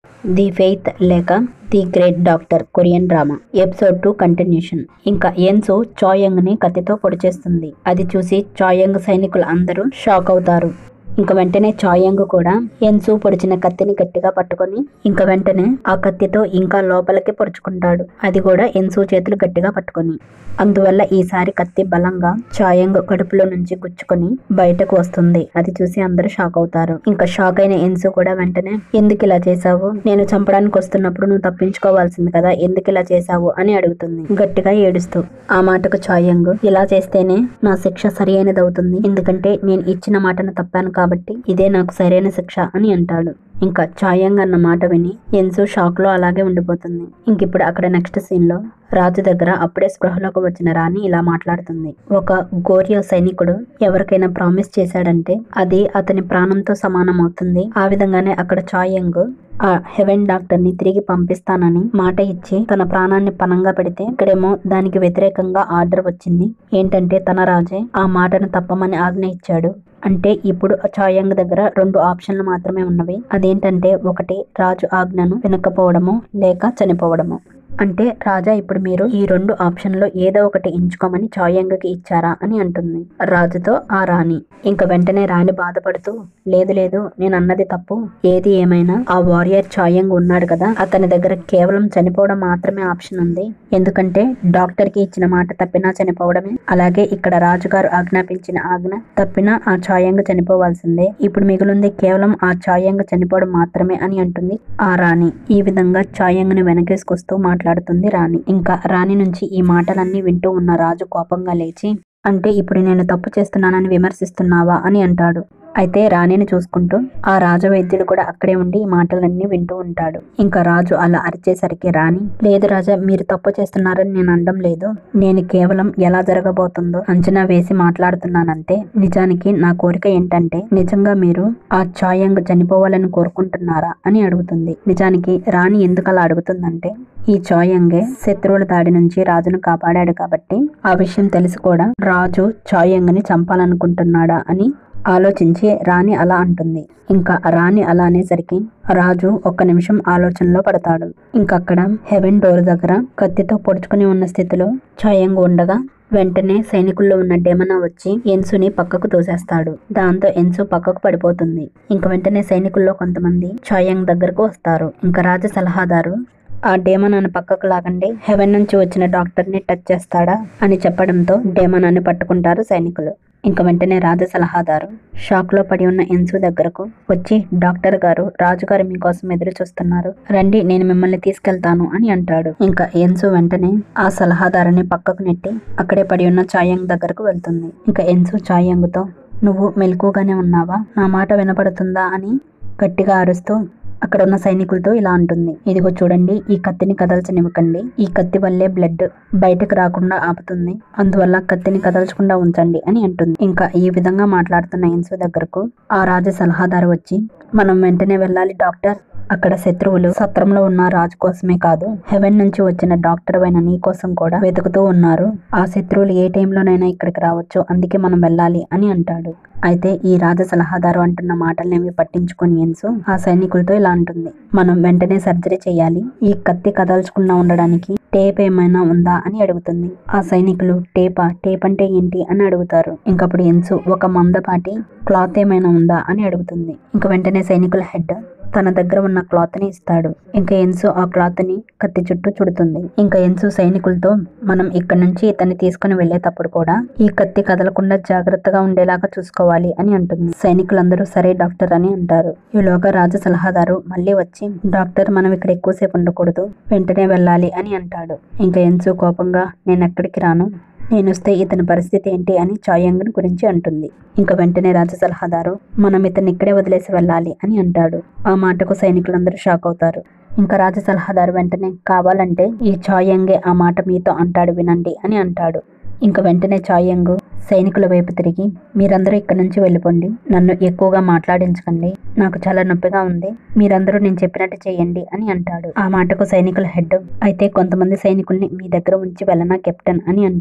the faith లేక the great doctor Korean drama episode two continuation ఇంకా Eunsoo చాయంగ్ ని కత్తితో పొడిచేస్తుంది అది చూసి చాయంగ్ సైనికులు అందరూ షాక్ అవుతారు ఇంకా వెంటనే చాయంగ్ కూడా ఎన్సు పొడిచిన కత్తిని గట్టిగా పట్టుకొని ఇంకా వెంటనే ఆ కత్తితో ఇంకా లోపలికి పొడుచుకుంటాడు అది కూడా ఎన్సు చేతులు గట్టిగా పట్టుకొని అందువల్ల ఈసారి కత్తి బలంగా చాయంగ్ కడుపులో నుంచి గుచ్చుకొని బయటకు వస్తుంది అది చూసి అందరూ షాక్ అవుతారు ఇంకా షాక్ అయిన ఎన్సు కూడా వెంటనే ఎందుకు ఇలా చేశావు నేను చంపడానికి వస్తున్నప్పుడు నువ్వు తప్పించుకోవాల్సింది కదా ఎందుకు ఇలా చేశావు అని అడుగుతుంది గట్టిగా ఏడుస్తూ ఆ మాటకు చాయంగ్ ఇలా చేస్తేనే నా శిక్ష సరి అయినదవుతుంది ఎందుకంటే నేను ఇచ్చిన మాటను తప్పాను కాబట్టి ఇదే నాకు సరైన శిక్ష అని అంటాడు ఇంకా చాయంగ్ అన్న మాట విని ఎన్సు షాక్ లో అలాగే ఉండిపోతుంది ఇంక ఇప్పుడు అక్కడ నెక్స్ట్ సీన్ లో రాజు దగ్గర అప్పుడే స్పృహలోకి వచ్చిన రాణి ఇలా మాట్లాడుతుంది ఒక గోర్య సైనికుడు ఎవరికైనా ప్రామిస్ చేశాడంటే అది అతని ప్రాణంతో సమానం అవుతుంది ఆ విధంగానే అక్కడ చాయంగ్ ఆ హెవెన్ డాక్టర్ ని తిరిగి పంపిస్తానని మాట ఇచ్చి తన ప్రాణాన్ని పనంగా పెడితే ఇక్కడేమో దానికి వ్యతిరేకంగా ఆర్డర్ వచ్చింది ఏంటంటే తన రాజే ఆ మాటను తప్పమని ఆజ్ఞ ఇచ్చాడు అంటే ఇప్పుడు చాయంగ్ దగ్గర రెండు ఆప్షన్లు మాత్రమే ఉన్నవి అదేంటంటే ఒకటి రాజు ఆజ్ఞను వినకపోవడము లేక చనిపోవడము అంటే రాజా ఇప్పుడు మీరు ఈ రెండు ఆప్షన్లో ఏదో ఒకటి ఎంచుకోమని చాయంగ్కి ఇచ్చారా అని అంటుంది రాజుతో ఆ రాణి ఇంకా వెంటనే రాణి బాధపడుతూ లేదు లేదు నేను అన్నది తప్పు ఏది ఏమైనా ఆ వారియర్ చాయంగ్ ఉన్నాడు కదా అతని దగ్గర కేవలం చనిపోవడం మాత్రమే ఆప్షన్ ఉంది ఎందుకంటే డాక్టర్ కి ఇచ్చిన మాట తప్పినా చనిపోవడమే అలాగే ఇక్కడ రాజుగారు ఆజ్ఞాపించిన ఆజ్ఞ తప్పినా ఆ చాయంగ్ చనిపోవాల్సిందే ఇప్పుడు మిగులుంది కేవలం ఆ చాయంగ్ చనిపోవడం మాత్రమే అని అంటుంది ఆ రాణి ఈ విధంగా చాయంగ్ ని వెనకేసుకొస్తూ మాట్లాడుతుంది రాణి ఇంకా రాణి నుంచి ఈ మాటలన్నీ వింటూ ఉన్న రాజు కోపంగా లేచి అంటే ఇప్పుడు నేను తప్పు చేస్తున్నానని విమర్శిస్తున్నావా అని అంటాడు అయితే రాణిని చూసుకుంటూ ఆ రాజవైద్యుడు కూడా అక్కడే ఉండి ఈ మాటలన్నీ వింటూ ఉంటాడు ఇంకా రాజు అలా అరిచేసరికి రాణి లేదు రాజా మీరు తప్పు చేస్తున్నారని నేను అనడం లేదు నేను కేవలం ఎలా జరగబోతుందో అంచనా వేసి మాట్లాడుతున్నానంతే నిజానికి నా కోరిక ఏంటంటే నిజంగా మీరు ఆ చాయంగ్ చనిపోవాలని కోరుకుంటున్నారా అని అడుగుతుంది నిజానికి రాణి ఎందుకు అలా అడుగుతుందంటే ఈ చాయంగే శత్రువుల దాడి నుంచి రాజును కాపాడాడు కాబట్టి ఆ విషయం తెలిసి కూడా రాజు చాయంగ్ ని చంపాలనుకుంటున్నాడా అని ఆలోచించి రాణి అలా అంటుంది ఇంకా రాణి అలా అనేసరికి రాజు ఒక్క నిమిషం ఆలోచనలో పడతాడు ఇంకక్కడ హెవెన్ డోర్ దగ్గర కత్తితో పొడుచుకుని ఉన్న స్థితిలో చాయంగ్ ఉండగా వెంటనే సైనికుల్లో ఉన్న డెమనా వచ్చి ఎన్సుని పక్కకు తోసేస్తాడు దాంతో ఎన్సు పక్కకు పడిపోతుంది ఇంక వెంటనే సైనికుల్లో కొంతమంది చాయంగ్ దగ్గరకు వస్తారు ఇంకా రాజు సలహాదారు ఆ డేమనాన్ని పక్కకు లాగండి హెవెన్ నుంచి వచ్చిన డాక్టర్ ని టచ్ చేస్తాడా అని చెప్పడంతో డేమనాన్ని పట్టుకుంటారు సైనికులు ఇంకా వెంటనే రాజు సలహాదారు షాక్ లో పడి ఉన్న ఎన్సు దగ్గరకు వచ్చి డాక్టర్ గారు రాజుగారు మీకోసం ఎదురు చూస్తున్నారు రండి నేను మిమ్మల్ని తీసుకెళ్తాను అని అంటాడు ఇంకా ఎన్సు వెంటనే ఆ సలహాదారుని పక్కకు నెట్టి అక్కడే పడి ఉన్న చాయంగ్ దగ్గరకు వెళ్తుంది ఇంకా ఎన్సు చాయంగ్తో నువ్వు మెలకుగానే ఉన్నావా నా మాట వినపడుతుందా అని గట్టిగా అరుస్తూ అక్కడ ఉన్న సైనికులతో ఇలా అంటుంది ఇదిగో చూడండి ఈ కత్తిని కదల్చనివ్వకండి ఈ కత్తి వల్లే బ్లడ్ బయటకు రాకుండా ఆపుతుంది అందువల్ల కత్తిని కదల్చకుండా ఉంచండి అని అంటుంది ఇంకా ఈ విధంగా మాట్లాడుతున్న ఇన్సు దగ్గరకు ఆ రాజు సలహాదారు వచ్చి మనం వెంటనే వెళ్ళాలి డాక్టర్ అక్కడ శత్రువులు సత్రంలో ఉన్న రాజు కోసమే కాదు హెవెన్ నుంచి వచ్చిన డాక్టర్ అయిన నీ కోసం కూడా వెతుకుతూ ఉన్నారు ఆ శత్రువులు ఏ టైంలోనైనా ఇక్కడికి రావచ్చు అందుకే మనం వెళ్ళాలి అని అంటాడు అయితే ఈ రాజ సలహాదారు అంటున్న మాటలనేవి పట్టించుకొని ఎన్సు ఆ సైనికులతో ఇలా అంటుంది మనం వెంటనే సర్జరీ చేయాలి ఈ కత్తి కదల్చకుండా ఉండడానికి టేప్ ఏమైనా ఉందా అని అడుగుతుంది ఆ సైనికులు టేపా టేప్ అంటే ఏంటి అని అడుగుతారు ఇంకప్పుడు ఎన్సు ఒక మందపాటి క్లాత్ ఏమైనా ఉందా అని అడుగుతుంది ఇంక వెంటనే సైనికుల హెడ్ తన దగ్గర ఉన్న క్లాత్ ని ఇస్తాడు ఇంకా ఎన్సు ఆ క్లాత్ ని కత్తి చుట్టూ చుడుతుంది ఇంకా ఎన్సు సైనికులతో మనం ఇక్కడ నుంచి ఇతన్ని తీసుకుని వెళ్లేటప్పుడు కూడా ఈ కత్తి కదలకుండా జాగ్రత్తగా ఉండేలాగా చూసుకోవాలి అని అంటుంది సైనికులందరూ సరే డాక్టర్ అని అంటారు ఈలోగా రాజు సలహాదారు మళ్ళీ వచ్చి డాక్టర్ మనం ఇక్కడ ఎక్కువసేపు ఉండకూడదు వెంటనే వెళ్ళాలి అని అంటాడు ఇంకా ఎన్సు కోపంగా నేను ఎక్కడికి రాను నేను వస్తే ఇతని పరిస్థితి ఏంటి అని చాయంగ్ గురించి అంటుంది ఇంకా వెంటనే రాజు సలహాదారు మనం ఇతన్ని ఇక్కడే వదిలేసి వెళ్ళాలి అని అంటాడు ఆ మాటకు సైనికులందరూ షాక్ అవుతారు ఇంకా రాజు సలహాదారు వెంటనే కావాలంటే ఈ చాయంగే ఆ మాట మీతో అంటాడు వినండి అని అంటాడు ఇంకా వెంటనే చాయంగ్ సైనికుల వైపు తిరిగి మీరందరూ ఇక్కడ నుంచి వెళ్ళిపోండి నన్ను ఎక్కువగా మాట్లాడించకండి నాకు చాలా నొప్పిగా ఉంది మీరందరూ నేను చెప్పినట్టు చేయండి అని అంటాడు ఆ మాటకు సైనికుల హెడ్ అయితే కొంతమంది సైనికుల్ని మీ దగ్గర ఉంచి వెళ్ళనా కెప్టెన్ అని అంటాడు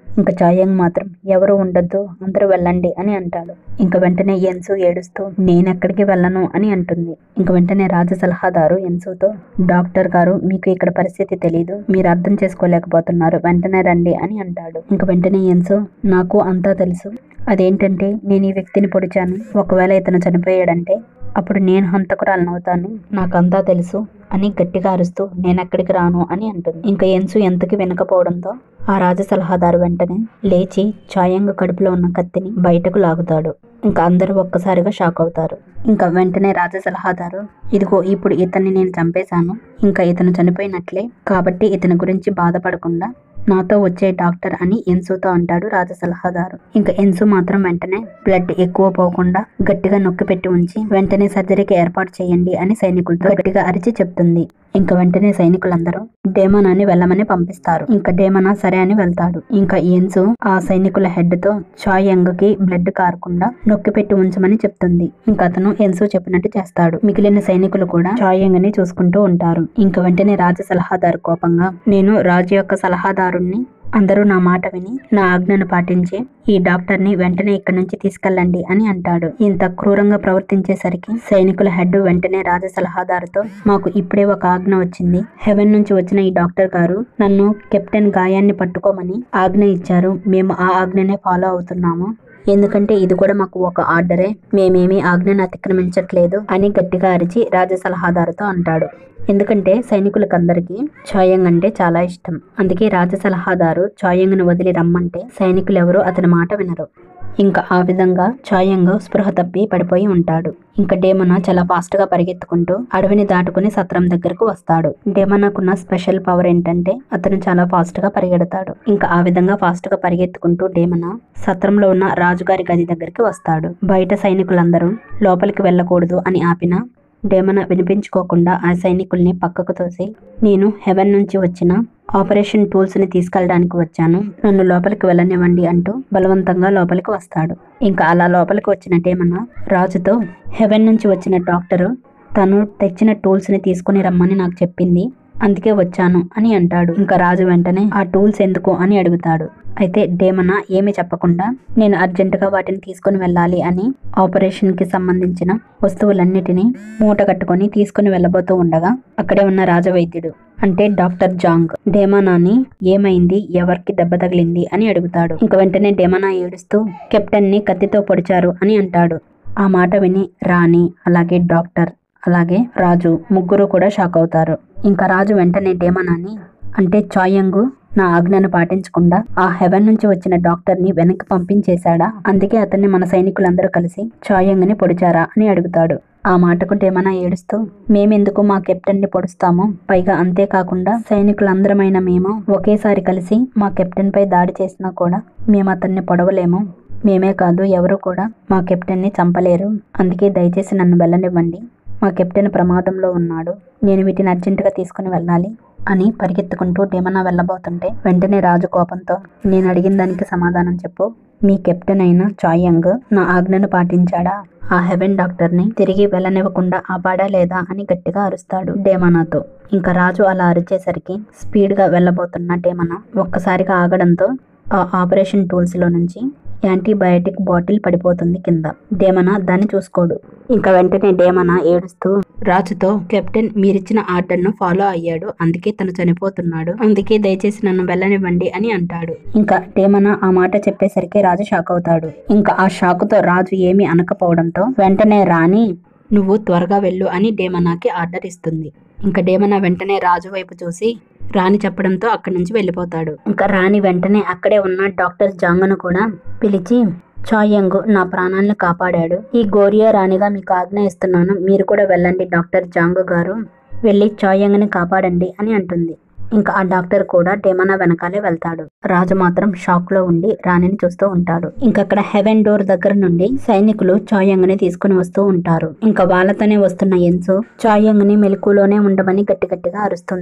ఇంకా చాయంగ్ మాత్రం ఎవరు ఉండొద్దు అందరూ వెళ్ళండి అని అంటాడు ఇంకా వెంటనే ఎన్సు ఏడుస్తూ నేనెక్కడికి వెళ్ళను అని అంటుంది ఇంకా వెంటనే రాజ సలహాదారు ఎన్సుతో డాక్టర్ గారు మీకు ఇక్కడ పరిస్థితి తెలీదు మీరు అర్థం చేసుకోలేకపోతున్నారు వెంటనే రండి అని అంటాడు ఇంకా వెంటనే ఎన్సు నాకు అంతా తెలుసు అదేంటంటే నేను ఈ వ్యక్తిని పొడిచాను ఒకవేళ ఇతను చనిపోయాడంటే అప్పుడు నేను హంతకురాలను అవుతాను నాకంతా తెలుసు అని గట్టిగా అరుస్తూ నేనెక్కడికి రాను అని అంటుంది ఇంకా ఎన్సు ఎంతకి వినకపోవడంతో ఆ రాజ సలహాదారు వెంటనే లేచి ఛాయంగ్ కడుపులో ఉన్న కత్తిని బయటకు లాగుతాడు ఇంకా అందరూ ఒక్కసారిగా షాక్ అవుతారు ఇంకా వెంటనే రాజ సలహాదారు ఇదిగో ఇప్పుడు ఇతన్ని నేను చంపేశాను ఇంకా ఇతను చనిపోయినట్లే కాబట్టి ఇతని గురించి బాధపడకుండా నాతో వచ్చే డాక్టర్ అని ఎన్సుతో అంటాడు రాజ సలహాదారు ఇంకా ఎన్సు మాత్రం వెంటనే బ్లడ్ ఎక్కువ పోకుండా గట్టిగా నొక్కి పెట్టి ఉంచి వెంటనే సర్జరీకి ఏర్పాటు చేయండి అని సైనికులతో గట్టిగా అరిచి చెప్తుంది ఇంకా వెంటనే సైనికులందరూ డేమనాని వెళ్ళమని పంపిస్తారు ఇంకా డేమనా సరే అని వెళ్తాడు ఇంకా ఎన్సు ఆ సైనికుల హెడ్ తో చాయంగ్ కి బ్లడ్ కారకుండా నొక్కి పెట్టి ఉంచమని చెప్తుంది ఇంకా అతను ఎన్సు చెప్పినట్టు చేస్తాడు మిగిలిన సైనికులు కూడా చాయంగ్ ని చూసుకుంటూ ఉంటారు ఇంకా వెంటనే రాజ సలహాదారు కోపంగా నేను రాజు యొక్క సలహాదారుణ్ణి అందరూ నా మాట విని నా ఆజ్ఞను పాటించి ఈ డాక్టర్ ని వెంటనే ఇక్కడి నుంచి తీసుకెళ్ళండి అని అంటాడు ఇంత క్రూరంగా ప్రవర్తించేసరికి సైనికుల హెడ్ వెంటనే రాజ సలహాదారుతో మాకు ఇప్పుడే ఒక ఆజ్ఞ వచ్చింది హెవెన్ నుంచి వచ్చిన ఈ డాక్టర్ గారు నన్ను కెప్టెన్ గాయాన్ని పట్టుకోమని ఆజ్ఞ ఇచ్చారు మేము ఆ ఆజ్ఞనే ఫాలో అవుతున్నాము ఎందుకంటే ఇది కూడా మాకు ఒక ఆర్డరే మేమేమీ ఆజ్ఞను అతిక్రమించట్లేదు అని గట్టిగా అరిచి రాజ సలహాదారుతో అంటాడు ఎందుకంటే సైనికులకందరికీ చాయంగ్ అంటే చాలా ఇష్టం అందుకే రాజ సలహాదారు చాయంగ్ను వదిలి రమ్మంటే సైనికులు ఎవరూ అతని మాట వినరు ఇంకా ఆ విధంగా చాయంగ్ స్పృహ తప్పి పడిపోయి ఉంటాడు ఇంకా డేమనా చాలా ఫాస్ట్ గా పరిగెత్తుకుంటూ అడవిని దాటుకుని సత్రం దగ్గరకు వస్తాడు డేమనాకున్న స్పెషల్ పవర్ ఏంటంటే అతను చాలా ఫాస్ట్ గా పరిగెడతాడు ఇంకా ఆ విధంగా ఫాస్ట్ గా పరిగెత్తుకుంటూ డేమనా సత్రంలో ఉన్న రాజుగారి గది దగ్గరికి వస్తాడు బయట సైనికులందరూ లోపలికి వెళ్ళకూడదు అని ఆపిన డేమన వినిపించుకోకుండా ఆ సైనికుల్ని పక్కకు తోసి నేను హెవెన్ నుంచి వచ్చిన ఆపరేషన్ టూల్స్ ని తీసుకెళ్ళడానికి వచ్చాను నన్ను లోపలికి వెళ్ళనివ్వండి అంటూ బలవంతంగా లోపలికి వస్తాడు ఇంకా అలా లోపలికి వచ్చిన డేమన రాజుతో హెవెన్ నుంచి వచ్చిన డాక్టరు తను తెచ్చిన టూల్స్ ని తీసుకుని రమ్మని నాకు చెప్పింది అందుకే వచ్చాను అని అంటాడు ఇంకా రాజు వెంటనే ఆ టూల్స్ ఎందుకు అని అడుగుతాడు అయితే డేమన ఏమీ చెప్పకుండా నేను అర్జెంటుగా వాటిని తీసుకుని వెళ్ళాలి అని ఆపరేషన్ కి సంబంధించిన వస్తువులన్నిటినీ మూట కట్టుకొని తీసుకుని వెళ్ళబోతూ ఉండగా అక్కడే ఉన్న రాజవైద్యుడు అంటే డాక్టర్ జాంగ్ డేమానాని ఏమైంది ఎవరికి దెబ్బ తగిలింది అని అడుగుతాడు ఇంక వెంటనే డేమానా ఏడుస్తూ కెప్టెన్ ని కత్తితో పొడిచారు అని అంటాడు ఆ మాట విని రాణి అలాగే డాక్టర్ అలాగే రాజు ముగ్గురు కూడా షాక్ అవుతారు ఇంకా రాజు వెంటనే డేమనాని అంటే చాయంగు నా ఆజ్ఞను పాటించకుండా ఆ హెవెన్ నుంచి వచ్చిన డాక్టర్ ని వెనక్కి పంపించేశాడా అందుకే అతన్ని మన సైనికులందరూ కలిసి చాయంగ్ని పొడిచారా అని అడుగుతాడు ఆ మాటకు డేమనా ఏడుస్తూ మేమెందుకు మా కెప్టెన్ ని పొడుస్తాము పైగా అంతేకాకుండా సైనికులందరమైన మేము ఒకేసారి కలిసి మా కెప్టెన్ పై దాడి చేసినా కూడా మేము అతన్ని పొడవలేము మేమే కాదు ఎవరు కూడా మా కెప్టెన్ ని చంపలేరు అందుకే దయచేసి నన్ను వెళ్ళనివ్వండి మా కెప్టెన్ ప్రమాదంలో ఉన్నాడు నేను వీటిని అర్జెంటుగా తీసుకుని వెళ్ళాలి అని పరిగెత్తుకుంటూ డేమనా వెళ్ళబోతుంటే వెంటనే రాజు కోపంతో నేను అడిగిన దానికి సమాధానం చెప్పు మీ కెప్టెన్ అయిన చాయంగ్ నా ఆజ్ఞను పాటించాడా ఆ హెవెన్ డాక్టర్ ని తిరిగి వెళ్ళనివ్వకుండా ఆపాడా లేదా అని గట్టిగా అరుస్తాడు డేమనాతో ఇంకా రాజు అలా అరిచేసరికి స్పీడ్ గా వెళ్ళబోతున్న డేమనా ఒక్కసారిగా ఆగడంతో ఆ ఆపరేషన్ టూల్స్ లో నుంచి యాంటీబయాటిక్ బాటిల్ పడిపోతుంది కింద డేమనా దాన్ని చూసుకోడు ఇంకా వెంటనే డేమనా ఏడుస్తూ రాజుతో కెప్టెన్ మీరిచ్చిన ఆర్డర్ను ఫాలో అయ్యాడు అందుకే తను చనిపోతున్నాడు అందుకే దయచేసి నన్ను వెళ్ళనివ్వండి అని అంటాడు ఇంకా డేమనా ఆ మాట చెప్పేసరికి రాజు షాక్ అవుతాడు ఇంకా ఆ షాకుతో రాజు ఏమీ అనకపోవడంతో వెంటనే రాణి నువ్వు త్వరగా వెళ్ళు అని డేమనాకి ఆర్డర్ ఇస్తుంది ఇంకా డేమనా వెంటనే రాజు వైపు చూసి రాణి చెప్పడంతో అక్కడి నుంచి వెళ్ళిపోతాడు ఇంకా రాణి వెంటనే అక్కడే ఉన్న డాక్టర్ జాంగ్ను కూడా పిలిచి చాయంగ్ నా ప్రాణాలను కాపాడాడు ఈ గోరియా రాణిగా మీకు ఆజ్ఞ ఇస్తున్నాను మీరు కూడా వెళ్ళండి డాక్టర్ జాంగ్ గారు వెళ్ళి చాయంగ్ని కాపాడండి అని అంటుంది ఇంకా ఆ డాక్టర్ కూడా డేమనా వెనకాలే వెళ్తాడు రాజు మాత్రం షాక్ లో ఉండి రాణిని చూస్తూ ఉంటాడు ఇంకా అక్కడ హెవెన్ డోర్ దగ్గర నుండి సైనికులు చాయంగ్ ని తీసుకుని వస్తూ ఉంటారు ఇంకా వాళ్ళతోనే వస్తున్న ఎన్సు చాయంగ్ ని మెలకులోనే ఉండమని గట్టి గట్టిగా అరుస్తుంది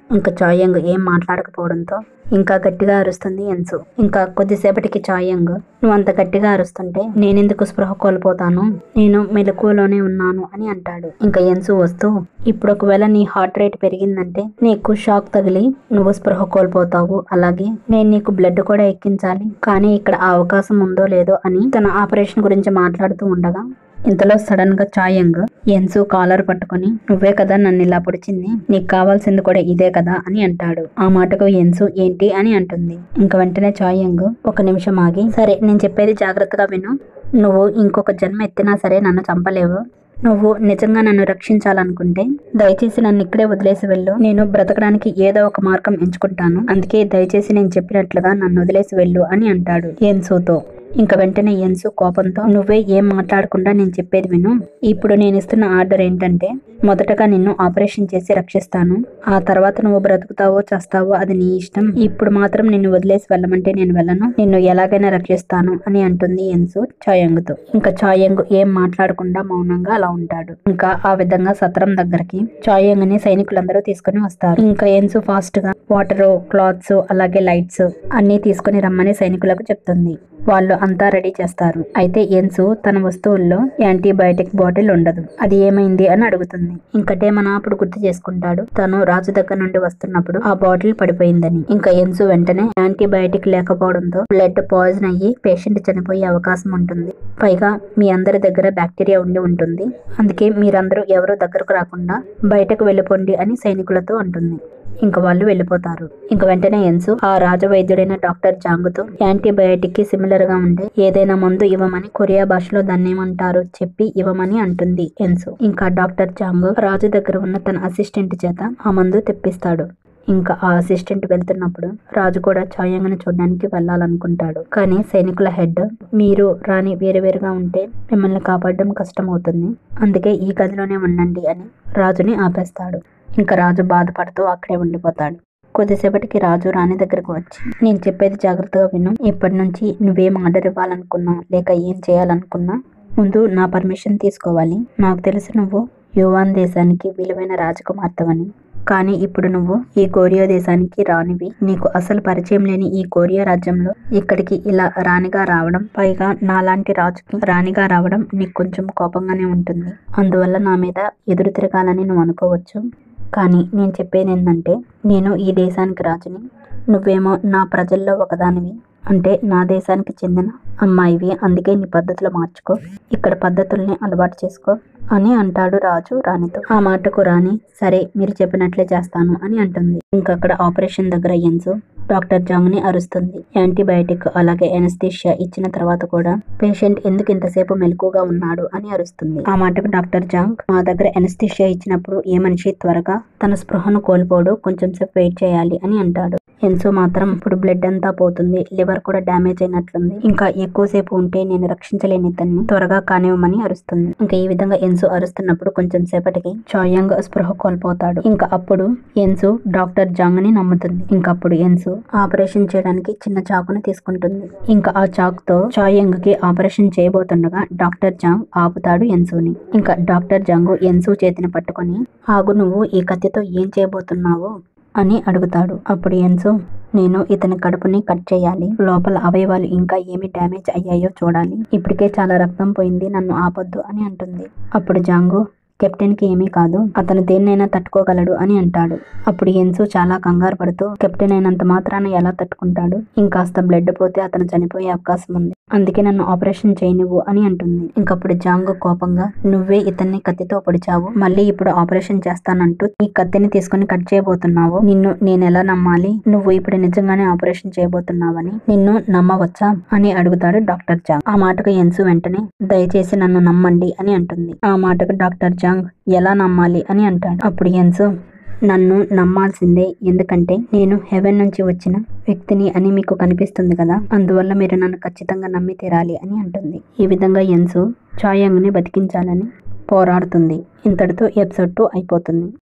ఇంకా చాయంగ్ ఏం మాట్లాడకపోవడంతో ఇంకా గట్టిగా అరుస్తుంది ఎన్సు ఇంకా కొద్దిసేపటికి చాయంగ్ నువ్వు అంత గట్టిగా అరుస్తుంటే నేనెందుకు స్పృహ కోల్పోతాను నేను మెలకువలోనే ఉన్నాను అని అంటాడు ఇంకా ఎన్సు వస్తూ ఇప్పుడు ఒకవేళ నీ హార్ట్ రేట్ పెరిగిందంటే నీకు షాక్ తగిలి నువ్వు స్పృహ కోల్పోతావు అలాగే నేను నీకు బ్లడ్ కూడా ఎక్కించాలి కానీ ఇక్కడ ఆ అవకాశం ఉందో లేదో అని తన ఆపరేషన్ గురించి మాట్లాడుతూ ఉండగా ఇంతలో సడన్ గా చాయంగ్ ఎన్సు కాలర్ పట్టుకొని నువ్వే కదా నన్ను ఇలా పొడిచింది నీకు కావాల్సింది కూడా ఇదే కదా అని అంటాడు ఆ మాటకు ఎన్సు ఏంటి అని అంటుంది ఇంక వెంటనే చాయంగ్ ఒక నిమిషం ఆగి సరే నేను చెప్పేది జాగ్రత్తగా విను నువ్వు ఇంకొక జన్మ ఎత్తినా సరే నన్ను చంపలేవు నువ్వు నిజంగా నన్ను రక్షించాలనుకుంటే దయచేసి నన్ను ఇక్కడే వదిలేసి వెళ్ళు నేను బ్రతకడానికి ఏదో ఒక మార్గం ఎంచుకుంటాను అందుకే దయచేసి నేను చెప్పినట్లుగా నన్ను వదిలేసి వెళ్ళు అని అంటాడు ఎన్సుతో ఇంక వెంటనే ఎన్సు కోపంతో నువ్వే ఏం మాట్లాడకుండా నేను చెప్పేది విను ఇప్పుడు నేను ఇస్తున్న ఆర్డర్ ఏంటంటే మొదటగా నిన్ను ఆపరేషన్ చేసి రక్షిస్తాను ఆ తర్వాత నువ్వు బ్రతుకుతావో చేస్తావో అది నీ ఇష్టం ఇప్పుడు మాత్రం నిన్ను వదిలేసి వెళ్ళమంటే నేను వెళ్ళను నిన్ను ఎలాగైనా రక్షిస్తాను అని అంటుంది ఎన్సు చాయంగ్తో ఇంకా చాయంగ్ ఏం మాట్లాడకుండా మౌనంగా అలా ఉంటాడు ఇంకా ఆ విధంగా సత్రం దగ్గరికి చాయంగ్ ని సైనికులందరూ తీసుకుని వస్తారు ఇంకా ఎన్సు ఫాస్ట్ గా వాటర్ క్లాత్స్ అలాగే లైట్స్ అన్ని తీసుకుని రమ్మని సైనికులకు చెప్తుంది వాళ్ళు అంతా రెడీ చేస్తారు అయితే ఎన్సు తన వస్తువుల్లో యాంటీబయాటిక్ బాటిల్ ఉండదు అది ఏమైంది అని అడుగుతుంది ఇంకా మన అప్పుడు గుర్తు చేసుకుంటాడు తను రాజు దగ్గర నుండి వస్తున్నప్పుడు ఆ బాటిల్ పడిపోయిందని ఇంకా ఎన్సు వెంటనే యాంటీబయాటిక్ లేకపోవడంతో బ్లడ్ పాయిజన్ అయ్యి పేషెంట్ చనిపోయే అవకాశం ఉంటుంది పైగా మీ అందరి దగ్గర బ్యాక్టీరియా ఉండి ఉంటుంది అందుకే మీరందరూ ఎవరు దగ్గరకు రాకుండా బయటకు వెళ్ళిపోండి అని సైనికులతో అంటుంది ఇంకా వాళ్ళు వెళ్ళిపోతారు ఇంక వెంటనే ఎన్సు ఆ రాజవైద్యుడైన డాక్టర్ జాంగుతో యాంటీబయాటిక్ కి సిమిలర్ గా ఉండే ఏదైనా మందు ఇవ్వమని కొరియా భాషలో దాన్ని ఏమంటారో చెప్పి ఇవ్వమని అంటుంది ఎన్సు ఇంకా డాక్టర్ జాంగు రాజు దగ్గర ఉన్న తన అసిస్టెంట్ చేత ఆ మందు తెప్పిస్తాడు ఇంకా ఆ అసిస్టెంట్ వెళ్తున్నప్పుడు రాజు కూడా చాయంగని చూడడానికి వెళ్ళాలనుకుంటాడు కానీ సైనికుల హెడ్ మీరు రాని వేరు వేరుగా ఉంటే మిమ్మల్ని కాపాడడం కష్టమవుతుంది అందుకే ఈ గదిలోనే ఉండండి అని రాజుని ఆపేస్తాడు ఇంకా రాజు బాధపడుతూ అక్కడే ఉండిపోతాడు కొద్దిసేపటికి రాజు రాణి దగ్గరకు వచ్చి నేను చెప్పేది జాగ్రత్తగా విను ఇప్పటి నుంచి నువ్వేం ఆర్డర్ ఇవ్వాలనుకున్నా లేక ఏం చేయాలనుకున్నా ముందు నా పర్మిషన్ తీసుకోవాలి నాకు తెలుసు నువ్వు యువాన్ దేశానికి విలువైన రాజకుమార్తెవని కానీ ఇప్పుడు నువ్వు ఈ కోరియా దేశానికి రానివి నీకు అసలు పరిచయం లేని ఈ కోరియా రాజ్యంలో ఇక్కడికి ఇలా రాణిగా రావడం పైగా నాలాంటి రాజుకి రాణిగా రావడం నీకు కొంచెం కోపంగానే ఉంటుంది అందువల్ల నా మీద ఎదురు తిరగాలని నువ్వు అనుకోవచ్చు కానీ నేను చెప్పేది ఏంటంటే నేను ఈ దేశానికి రాజుని నువ్వేమో నా ప్రజల్లో ఒకదానివి అంటే నా దేశానికి చెందిన అమ్మాయివి అందుకే నీ పద్ధతులు మార్చుకో ఇక్కడ పద్ధతుల్ని అలవాటు చేసుకో అని అంటాడు రాజు రాణితో ఆ మాటకు రాణి సరే మీరు చెప్పినట్లే చేస్తాను అని అంటుంది ఇంకక్కడ ఆపరేషన్ దగ్గర ఎన్సు డాక్టర్ జాంగ్ ని అరుస్తుంది యాంటీబయాటిక్ అలాగే ఎనస్థీషియా ఇచ్చిన తర్వాత కూడా పేషెంట్ ఎందుకు ఇంతసేపు మెలకుగా ఉన్నాడు అని అరుస్తుంది ఆ మాటకు డాక్టర్ జాంగ్ మా దగ్గర ఎనస్థీషియా ఇచ్చినప్పుడు ఏ మనిషి త్వరగా తన స్పృహను కోల్పోడు కొంచెం సేపు వెయిట్ చేయాలి అని అంటాడు ఎన్సో మాత్రం ఇప్పుడు బ్లడ్ అంతా పోతుంది లివర్ కూడా డ్యామేజ్ అయినట్లుంది ఇంకా ఎక్కువసేపు ఉంటే నేను రక్షించలేని ఇతన్ని త్వరగా కానివ్వమని అరుస్తుంది ఇంకా ఈ విధంగా ఎన్సు అరుస్తున్నప్పుడు కొంచెం సేపటికి చాయంగ్ స్పృహ కోల్పోతాడు ఇంకా అప్పుడు ఎన్సు డాక్టర్ జాంగ్ ని నమ్ముతుంది ఇంకా అప్పుడు ఎన్సు ఆపరేషన్ చేయడానికి చిన్న చాకుని తీసుకుంటుంది ఇంకా ఆ చాకుతో చాయంగ్ కి ఆపరేషన్ చేయబోతుండగా డాక్టర్ జాంగ్ ఆపుతాడు ఎన్సుని ఇంకా డాక్టర్ జాంగ్ ఎన్సు చేతిని పట్టుకొని ఆగు నువ్వు ఈ కత్తితో ఏం చేయబోతున్నావు అని అడుగుతాడు అప్పుడు ఎన్సు నేను ఇతని కడుపుని కట్ చేయాలి లోపల అవయవాలు ఇంకా ఏమి డ్యామేజ్ అయ్యాయో చూడాలి ఇప్పటికే చాలా రక్తం పోయింది నన్ను ఆపొద్దు అని అంటుంది అప్పుడు జాంగు కెప్టెన్ కి ఏమీ కాదు అతను దేన్నైనా తట్టుకోగలడు అని అంటాడు అప్పుడు ఎన్సు చాలా కంగారు పడుతూ కెప్టెన్ అయినంత మాత్రాన ఎలా తట్టుకుంటాడు ఇంకాస్త బ్లడ్ పోతే అతను చనిపోయే అవకాశం ఉంది అందుకే నన్ను ఆపరేషన్ చేయనివ్వు అని అంటుంది ఇంకప్పుడు జాంగు కోపంగా నువ్వే ఇతన్ని కత్తితో పొడిచావు మళ్ళీ ఇప్పుడు ఆపరేషన్ చేస్తానంటూ ఈ కత్తిని తీసుకుని కట్ చేయబోతున్నావు నిన్ను నేను ఎలా నమ్మాలి నువ్వు ఇప్పుడు నిజంగానే ఆపరేషన్ చేయబోతున్నావని నిన్ను నమ్మవచ్చా అని అడుగుతాడు డాక్టర్ జాంగ్ ఆ మాటకు ఎన్సు వెంటనే దయచేసి నన్ను నమ్మండి అని అంటుంది ఆ మాటకు డాక్టర్ జాంగ్ ఎలా నమ్మాలి అని అంటాడు అప్పుడు ఎన్సు నన్ను నమ్మాల్సిందే ఎందుకంటే నేను హెవెన్ నుంచి వచ్చిన వ్యక్తిని అని మీకు కనిపిస్తుంది కదా అందువల్ల మీరు నన్ను ఖచ్చితంగా నమ్మి తీరాలి అని అంటుంది ఈ విధంగా ఎన్సు చాయంగ్ని బతికించాలని పోరాడుతుంది ఇంతటితో ఎపిసోడ్ టూ అయిపోతుంది